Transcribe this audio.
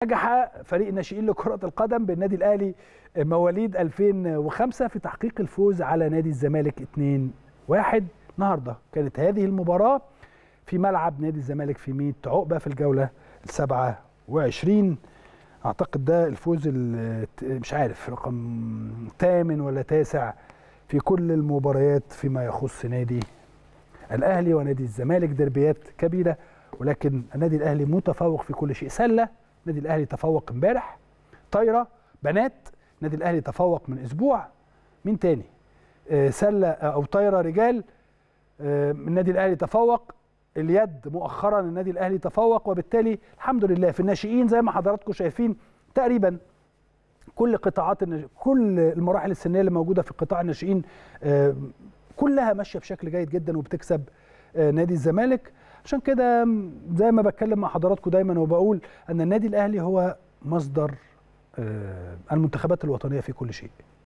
نجح فريق الناشئين لكرة القدم بالنادي الأهلي مواليد 2005 في تحقيق الفوز على نادي الزمالك 2-1 النهارده كانت هذه المباراة في ملعب نادي الزمالك في 100 عقبة في الجولة ال 27 أعتقد ده الفوز ال- مش عارف رقم ثامن ولا تاسع في كل المباريات فيما يخص نادي الأهلي ونادي الزمالك دربيات كبيرة ولكن النادي الأهلي متفوق في كل شيء سلة النادي الأهلي تفوق امبارح طايرة بنات النادي الأهلي تفوق من أسبوع مين تاني آه، سلة أو طايرة رجال آه، النادي الأهلي تفوق اليد مؤخرا النادي الأهلي تفوق وبالتالي الحمد لله في الناشئين زي ما حضراتكم شايفين تقريبا كل قطاعات النش... كل المراحل السنيه اللي موجوده في قطاع الناشئين آه، كلها ماشيه بشكل جيد جدا وبتكسب آه، نادي الزمالك عشان كده م، زي ما بتكلم مع حضراتكم دايما وبقول ان النادي الاهلي هو مصدر آه، المنتخبات الوطنيه في كل شيء